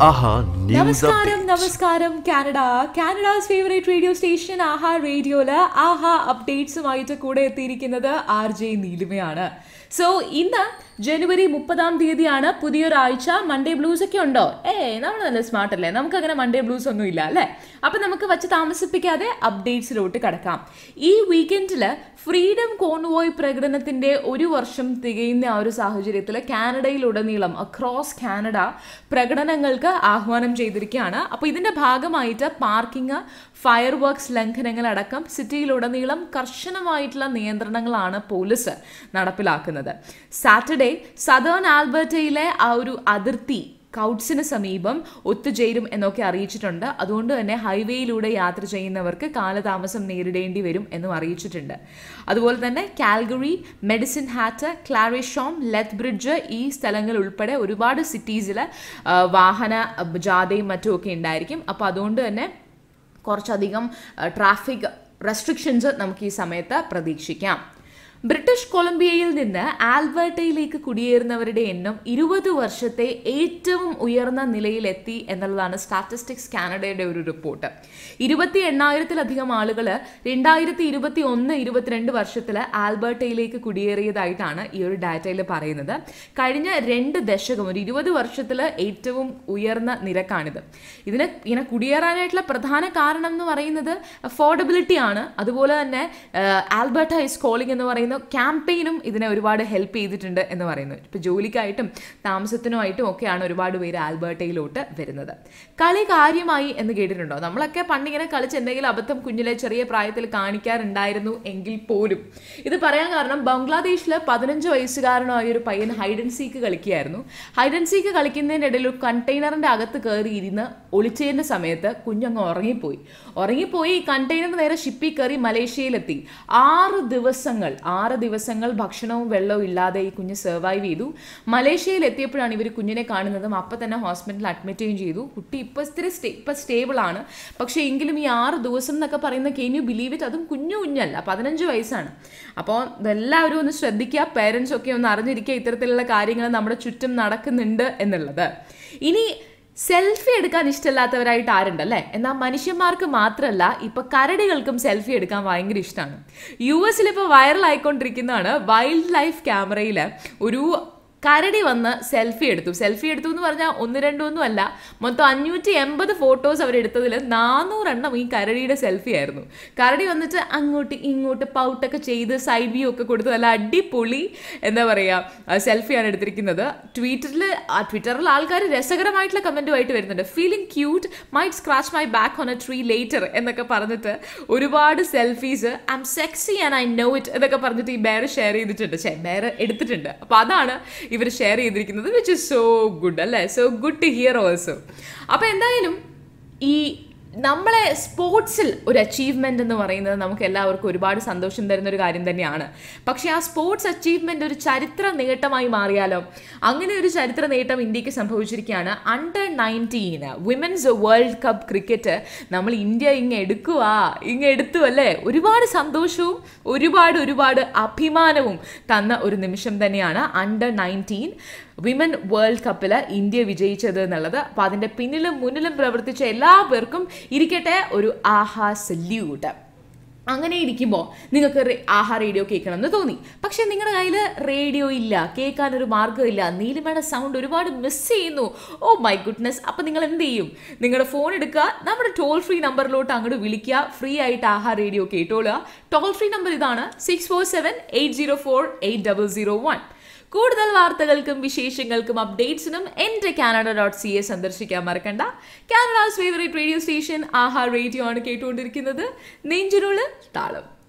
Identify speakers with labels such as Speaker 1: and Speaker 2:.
Speaker 1: ആഹാ news
Speaker 2: നമസ്കാരം നമസ്കാരം Canada Canada's favourite radio station Aaha റേഡിയോയില് ആഹാ അപ്ഡേറ്റ്സുമായിട്ട് കൂടെ എത്തിയിരിക്കുന്നത് ആർ ജെ നീലിമയാണ് സോ ഇന്ന് ജനുവരി മുപ്പതാം തീയതിയാണ് പുതിയൊരാഴ്ച മൺഡേ ബ്ലൂസ് ഒക്കെ ഉണ്ടോ ഏ നമ്മൾ നല്ല സ്മാർട്ട് അല്ലേ നമുക്ക് അങ്ങനെ മൺഡേ ബ്ലൂസ് ഒന്നും ഇല്ല അല്ലേ അപ്പൊ നമുക്ക് വച്ച് താമസിപ്പിക്കാതെ അപ്ഡേറ്റ്സിലോട്ട് കിടക്കാം ഈ വീക്കെൻഡിൽ ഫ്രീഡം കോൺവോയ് പ്രകടനത്തിന്റെ ഒരു വർഷം തികയുന്ന ആ ഒരു സാഹചര്യത്തിൽ കാനഡയിലുടനീളം അക്രോസ് കാനഡ പ്രകടനങ്ങൾക്ക് ആഹ്വാനം ചെയ്തിരിക്കുകയാണ് അപ്പോൾ ഇതിന്റെ ഭാഗമായിട്ട് പാർക്കിംഗ് ഫയർ വർക്ക്സ് ലംഘനങ്ങളടക്കം സിറ്റിയിലുടനീളം കർശനമായിട്ടുള്ള നിയന്ത്രണങ്ങളാണ് പോലീസ് നടപ്പിലാക്കുന്നത് സാറ്റർഡേ സദേൺ ആൽബർട്ടയിലെ ആ ഒരു അതിർത്തി കൗട്ട്സിന് സമീപം ഒത്തുചേരും എന്നൊക്കെ അറിയിച്ചിട്ടുണ്ട് അതുകൊണ്ട് തന്നെ ഹൈവേയിലൂടെ യാത്ര ചെയ്യുന്നവർക്ക് കാലതാമസം നേരിടേണ്ടി വരും എന്നും അറിയിച്ചിട്ടുണ്ട് അതുപോലെ തന്നെ Calgary Medicine Hat Claresholm Lethbridge ഈ സ്ഥലങ്ങൾ ഉൾപ്പെടെ ഒരുപാട് സിറ്റീസിൽ വാഹന ജാഥയും മറ്റും ഒക്കെ ഉണ്ടായിരിക്കും അപ്പോൾ അതുകൊണ്ട് തന്നെ കുറച്ചധികം ട്രാഫിക് റെസ്ട്രിക്ഷൻസ് നമുക്ക് ഈ സമയത്ത് പ്രതീക്ഷിക്കാം ബ്രിട്ടീഷ് കൊളംബിയയിൽ നിന്ന് ആൽബർട്ടയിലേക്ക് കുടിയേറുന്നവരുടെ എണ്ണം ഇരുപത് വർഷത്തെ ഏറ്റവും ഉയർന്ന നിലയിലെത്തി എന്നുള്ളതാണ് സ്റ്റാറ്റിസ്റ്റിക്സ് കാനഡയുടെ ഒരു റിപ്പോർട്ട് ഇരുപത്തി എണ്ണായിരത്തിലധികം ആളുകൾ രണ്ടായിരത്തി ഇരുപത്തി ഒന്ന് ഇരുപത്തിരണ്ട് വർഷത്തിൽ ആൽബർട്ടയിലേക്ക് കുടിയേറിയതായിട്ടാണ് ഈ ഒരു ഡാറ്റയിൽ പറയുന്നത് കഴിഞ്ഞ രണ്ട് ദശകം ഒരു ഇരുപത് വർഷത്തിൽ ഏറ്റവും ഉയർന്ന നിരക്കാണിത് ഇതിന് ഇങ്ങനെ കുടിയേറാനായിട്ടുള്ള പ്രധാന കാരണം എന്ന് പറയുന്നത് അഫോർഡബിലിറ്റി ആണ് അതുപോലെ തന്നെ ആൽബർട്ട ഇസ് കോളിംഗ് എന്ന് പറയുന്ന ക്യാമ്പയിനും ഇതിനെ ഒരുപാട് ഹെൽപ്പ് ചെയ്തിട്ടുണ്ട് എന്ന് പറയുന്നു ഇപ്പോൾ ജോലിക്കായിട്ടും താമസത്തിനുമായിട്ടും ഒക്കെയാണ് ഒരുപാട് പേര് ആൽബർട്ടയിലോട്ട് വരുന്നത് കളി കാര്യമായി എന്ന് കേട്ടിട്ടുണ്ടോ നമ്മളൊക്കെ പണ്ടിങ്ങനെ കളിച്ച് എന്തെങ്കിലും അബദ്ധം കുഞ്ഞിലെ ചെറിയ പ്രായത്തിൽ കാണിക്കാറുണ്ടായിരുന്നു എങ്കിൽ പോലും ഇത് പറയാൻ കാരണം ബംഗ്ലാദേശിൽ പതിനഞ്ച് വയസ്സുകാരനായ ഒരു പയ്യൻ ഹൈഡ് ആൻഡ് സീക്ക് കളിക്കുകയായിരുന്നു ഹൈഡ് ആൻഡ് സീക്ക് കളിക്കുന്നതിൻ്റെ ഇടയിൽ ഒരു കണ്ടെയ്നറിൻ്റെ അകത്ത് കയറി ഇരുന്ന് ഒളിച്ചതിൻ്റെ സമയത്ത് കുഞ്ഞങ്ങ് ഉറങ്ങിപ്പോയി ഉറങ്ങിപ്പോയി ഈ കണ്ടെയ്നർ നേരെ ഷിപ്പിൽ കയറി മലേഷ്യയിലെത്തി ആറ് ദിവസങ്ങൾ ആറ് ദിവസങ്ങൾ ഭക്ഷണവും വെള്ളവും ഇല്ലാതെ ഈ കുഞ്ഞ് സർവൈവ് ചെയ്തു മലേഷ്യയിൽ എത്തിയപ്പോഴാണ് ഇവർ കുഞ്ഞിനെ കാണുന്നതും അപ്പം തന്നെ ഹോസ്പിറ്റലിൽ അഡ്മിറ്റ് ചെയ്യുകയും ചെയ്തു കുട്ടി ഇപ്പോൾ ഇത്തിരി സ്റ്റേ ഇപ്പം സ്റ്റേബിൾ ആണ് പക്ഷേ എങ്കിലും ഈ ആറ് ദിവസം എന്നൊക്കെ പറയുന്ന കെൻ യു ബിലീവ് ഇറ്റ് അതും കുഞ്ഞു കുഞ്ഞല്ല പതിനഞ്ച് വയസ്സാണ് അപ്പോൾ ഇതെല്ലാവരും ഒന്ന് ശ്രദ്ധിക്കുക പേരൻസ് ഒക്കെ ഒന്ന് അറിഞ്ഞിരിക്കുക ഇത്തരത്തിലുള്ള കാര്യങ്ങൾ നമ്മുടെ ചുറ്റും നടക്കുന്നുണ്ട് എന്നുള്ളത് ഇനി സെൽഫി എടുക്കാൻ ഇഷ്ടമില്ലാത്തവരായിട്ട് ആരുണ്ട് അല്ലേ എന്നാൽ മനുഷ്യന്മാർക്ക് മാത്രമല്ല ഇപ്പൊ കരടികൾക്കും സെൽഫി എടുക്കാൻ ഭയങ്കര ഇഷ്ടമാണ് യു എസിൽ ഇപ്പോൾ വൈറൽ ആയിക്കൊണ്ടിരിക്കുന്നതാണ് വൈൽഡ് ലൈഫ് ക്യാമറയിൽ ഒരു കരടി വന്ന് സെൽഫി എടുത്തു സെൽഫി എടുത്തു എന്ന് പറഞ്ഞാൽ ഒന്ന് രണ്ടൊന്നും അല്ല മൊത്തം അഞ്ഞൂറ്റി എൺപത് ഫോട്ടോസ് അവരെടുത്തതിൽ നാനൂറെണ്ണം ഈ കരടിയുടെ സെൽഫി ആയിരുന്നു കരടി വന്നിട്ട് അങ്ങോട്ട് ഇങ്ങോട്ട് പൗട്ടൊക്കെ ചെയ്ത് സൈഡ് വ്യൂ ഒക്കെ കൊടുത്ത് നല്ല അടിപൊളി എന്താ പറയുക സെൽഫിയാണ് എടുത്തിരിക്കുന്നത് ട്വിറ്ററിൽ ട്വിറ്ററിൽ ആൾക്കാർ രസകരമായിട്ടുള്ള കമൻറ്റുമായിട്ട് വരുന്നുണ്ട് feeling cute might scratch my back on a tree later എന്നൊക്കെ പറഞ്ഞിട്ട് ഒരുപാട് selfies I'm sexy and I know it എന്നൊക്കെ പറഞ്ഞിട്ട് ഈ ബേർ ഷെയർ ചെയ്തിട്ടുണ്ട് ഛേ ബേർ എടുത്തിട്ടുണ്ട് അപ്പോൾ അതാണ് ഇവർ ഷെയർ ചെയ്തിരിക്കുന്നത് വിച്ച് ഇസ് സോ ഗുഡ് അല്ലേ so good to hear also അപ്പോൾ എന്തായാലും ഈ നമ്മളെ സ്പോർട്സിൽ ഒരു അച്ചീവ്മെൻ്റ് എന്ന് പറയുന്നത് നമുക്ക് എല്ലാവർക്കും ഒരുപാട് സന്തോഷം തരുന്ന ഒരു കാര്യം തന്നെയാണ് പക്ഷേ ആ സ്പോർട്സ് അച്ചീവ്മെൻ്റ് ഒരു ചരിത്ര നേട്ടമായി മാറിയാലോ അങ്ങനെ ഒരു ചരിത്ര നേട്ടം ഇന്ത്യക്ക് സംഭവിച്ചിരിക്കുകയാണ് under nineteen women's world cup cricket നമ്മൾ ഇന്ത്യ ഇങ്ങ് എടുക്കുക ഇങ്ങ് എടുത്തു അല്ലേ ഒരുപാട് സന്തോഷവും ഒരുപാട് ഒരുപാട് അഭിമാനവും തന്ന ഒരു നിമിഷം തന്നെയാണ് അണ്ടർ നയൻറ്റീൻ വിമൻ വേൾഡ് കപ്പിൽ ഇന്ത്യ വിജയിച്ചത് എന്നുള്ളത് അപ്പോൾ അതിൻ്റെ പിന്നിലും മുന്നിലും പ്രവർത്തിച്ച എല്ലാവർക്കും ഇരിക്കട്ടെ ഒരു ആഹാ സല്യൂട്ട് അങ്ങനെ ഇരിക്കുമ്പോൾ നിങ്ങൾക്ക് ആഹാ റേഡിയോ കേൾക്കണം എന്ന് തോന്നി പക്ഷെ നിങ്ങളുടെ കയ്യിൽ റേഡിയോ ഇല്ല കേൾക്കാൻ ഒരു മാർഗ്ഗമില്ല നീലിമയുടെ സൗണ്ട് ഒരുപാട് മിസ് ചെയ്യുന്നു ഓ മൈ ഗുഡ്നസ് അപ്പം നിങ്ങൾ എന്ത് ചെയ്യും നിങ്ങളുടെ ഫോൺ എടുക്കുക നമ്മുടെ ടോൾ ഫ്രീ നമ്പറിലോട്ട് അങ്ങോട്ട് വിളിക്കുക ഫ്രീ ആയിട്ട് ആഹാ റേഡിയോ കേട്ടോളുക ടോൾ ഫ്രീ നമ്പർ ഇതാണ് six four seven eight zero four eight double zero one കൂടുതൽ വാർത്തകൾക്കും വിശേഷങ്ങൾക്കും അപ്ഡേറ്റ്സിനും എൻ്റെ കാനഡ ഡോട്ട് സി എ സന്ദർശിക്കാൻ മറക്കണ്ട Canada's favourite radio station Aaha radio ആണ് കേട്ടുകൊണ്ടിരിക്കുന്നത് നെഞ്ചിനുള്ള താളം